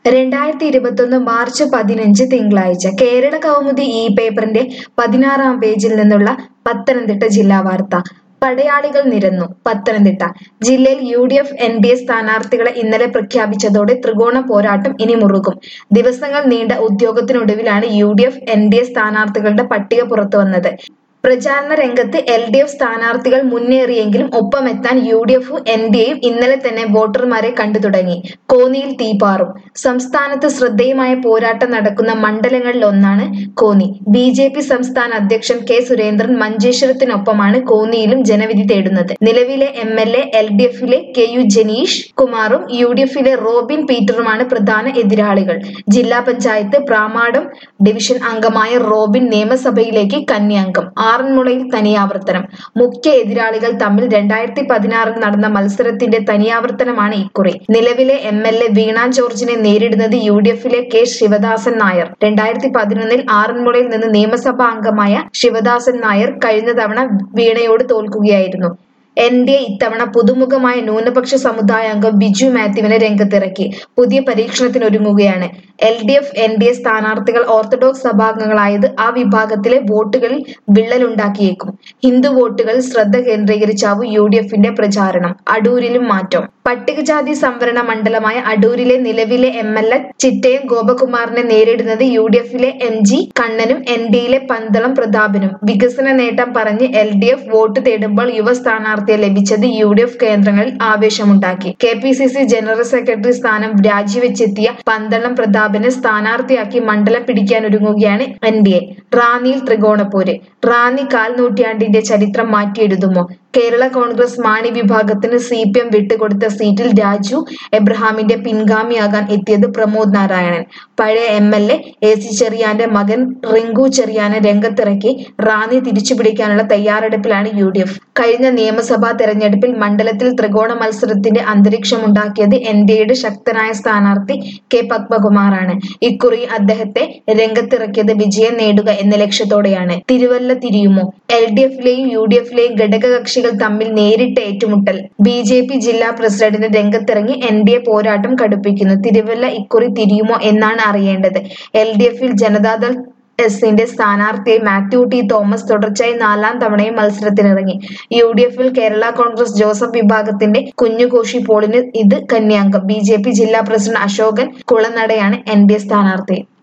രണ്ടായിരത്തി ഇരുപത്തൊന്ന് മാർച്ച് പതിനഞ്ച് തിങ്കളാഴ്ച കേരള കൗമുദി ഈ പേപ്പറിന്റെ പതിനാറാം പേജിൽ നിന്നുള്ള പത്തനംതിട്ട ജില്ലാ വാർത്ത പടയാളികൾ നിരന്നു പത്തനംതിട്ട ജില്ലയിൽ U D F N D A സ്ഥാനാർത്ഥികളെ ഇന്നലെ പ്രഖ്യാപിച്ചതോടെ ത്രികോണ പോരാട്ടം ഇനി മുറുകും ദിവസങ്ങൾ നീണ്ട ഉദ്യോഗത്തിനൊടുവിലാണ് U D F N D A സ്ഥാനാർത്ഥികളുടെ പട്ടിക പുറത്തുവന്നത് പ്രചാരണ രംഗത്ത് എൽ ഡി എഫ് സ്ഥാനാർത്ഥികൾ മുന്നേറിയെങ്കിലും ഒപ്പമെത്താൻ യു ഡി എഫും എൻ ഡി എയും ഇന്നലെ തന്നെ വോട്ടർമാരെ കണ്ടു തുടങ്ങി കോന്നിയിൽ തീപാറും സംസ്ഥാനത്ത് ശ്രദ്ധേയമായ പോരാട്ടം നടക്കുന്ന മണ്ഡലങ്ങളിലൊന്നാണ് കോന്നി ബി ജെ പി സംസ്ഥാന അധ്യക്ഷൻ കെ സുരേന്ദ്രൻ മഞ്ചേശ്വരത്തിനൊപ്പമാണ് കോന്നിയിലും ജനവിധി തേടുന്നത് നിലവിലെ M L A L D എഫിലെ കെ യു ജനീഷ് കുമാറും യു ഡി എഫിലെ റോബിൻ പീറ്ററുമാണ് പ്രധാന എതിരാളികൾ ജില്ലാ പഞ്ചായത്ത് പ്രാമാടം ഡിവിഷൻ അംഗമായ റോബിൻ നിയമസഭയിലേക്ക് കന്യാംഗം ആറന്മുളയിൽ തനിയാവർത്തനം മുഖ്യ എതിരാളികൾ തമ്മിൽ രണ്ടായിരത്തി പതിനാറിൽ നടന്ന മത്സരത്തിന്റെ തനിയാവർത്തനമാണ് ഇക്കുറി നിലവിലെ എം എൽ എ വീണ ജോർജിനെ നേരിടുന്നത് യു ഡി എഫിലെ കെ ശിവദാസൻ നായർ രണ്ടായിരത്തി പതിനൊന്നിൽ ആറന്മുളയിൽ നിന്ന് നിയമസഭാ അംഗമായ ശിവദാസൻ നായർ കഴിഞ്ഞ തവണ വീണയോട് തോൽക്കുകയായിരുന്നു എൻ ഡി എ ഇത്തവണ പുതുമുഖമായ ന്യൂനപക്ഷ സമുദായ അംഗം ബിജു മാത്യുവിനെ രംഗത്തിറക്കി പുതിയ പരീക്ഷണത്തിനൊരുങ്ങുകയാണ് L D F N D A സ്ഥാനാർത്ഥികൾ ഓർത്തഡോക്സ് സഭാംഗങ്ങളായത് ആ വിഭാഗത്തിലെ വോട്ടുകളിൽ വിള്ളലുണ്ടാക്കിയേക്കും ഹിന്ദു വോട്ടുകളിൽ ശ്രദ്ധ കേന്ദ്രീകരിച്ചാവും യു ഡി എഫിന്റെ പ്രചാരണം അടൂരിലും മാറ്റം പട്ടികജാതി സംവരണ മണ്ഡലമായ അടൂരിലെ നിലവിലെ എം എൽ എ ചിറ്റയം ഗോപകുമാറിനെ നേരിടുന്നത് യു ഡി എഫിലെ എം ജി കണ്ണനും എൻ ഡിയിലെ പന്തളം പ്രതാപനും വികസന നേട്ടം പറഞ്ഞ് എൽ ഡി എഫ് വോട്ട് തേടുമ്പോൾ യുവ സ്ഥാനാർത്ഥിയെ ലഭിച്ചത് യു ഡി എഫ് കേന്ദ്രങ്ങളിൽ ആവേശമുണ്ടാക്കി K P C C general secretary സ്ഥാനം രാജിവെച്ചെത്തിയ പന്തളം പ്രതാപനെ സ്ഥാനാർത്ഥിയാക്കി മണ്ഡലം പിടിക്കാനൊരുങ്ങുകയാണ് എൻ ഡി എ റാന്നിയിൽ ത്രികോണപ്പോര് റാന്നി കാൽ നൂറ്റാണ്ടിന്റെ ചരിത്രം മാറ്റിയെഴുതുമോ കേരള കോൺഗ്രസ് മാണി വിഭാഗത്തിന് സി പി എം വിട്ടുകൊടുത്ത സീറ്റിൽ രാജു എബ്രഹാമിന്റെ പിൻഗാമിയാകാൻ എത്തിയത് പ്രമോദ് നാരായണൻ പഴയ M L A A C ചെറിയാന്റെ മകൻ റിങ്കു ചെറിയാനെ രംഗത്തിറക്കി റാന്നി തിരിച്ചുപിടിക്കാനുള്ള തയ്യാറെടുപ്പിലാണ് യു ഡി എഫ് കഴിഞ്ഞ നിയമസഭാ തെരഞ്ഞെടുപ്പിൽ മണ്ഡലത്തിൽ ത്രികോണ മത്സരത്തിന്റെ അന്തരീക്ഷമുണ്ടാക്കിയത് എൻ ഡി എയുടെ ശക്തനായ സ്ഥാനാർത്ഥി കെ പത്മകുമാറാണ് ഇക്കുറി അദ്ദേഹത്തെ രംഗത്തിറക്കിയത് വിജയം നേടുക എന്ന ലക്ഷ്യത്തോടെയാണ് തിരുവല്ല തിരിയുമോ എൽ ഡി എഫിലെയും യു ഡി എഫിലെയും ഘടകകക്ഷികൾ തമ്മിൽ നേരിട്ട ഏറ്റുമുട്ടൽ ബി ജെ പി ജില്ലാ പ്രസിഡന്റിന് രംഗത്തിറങ്ങി എൻ ഡി എ പോരാട്ടം കടുപ്പിക്കുന്നു തിരുവല്ല ഇക്കുറി തിരിയുമോ എന്നാണ് അറിയേണ്ടത് എൽ ഡി എഫിൽ ജനതാദൾ എസിന്റെ സ്ഥാനാർത്ഥിയായി മാത്യു ടി തോമസ് തുടർച്ചയായി നാലാം തവണയും മത്സരത്തിനിറങ്ങി യു ഡി എഫിൽ കേരള കോൺഗ്രസ് ജോസഫ് വിഭാഗത്തിന്റെ കുഞ്ഞുകോശി പോളിന് ഇത് കന്യാംഗം ബി ജെ പി ജില്ലാ പ്രസിഡന്റ് അശോകൻ കുളനടയാണ് എൻ ഡി എ സ്ഥാനാർത്ഥി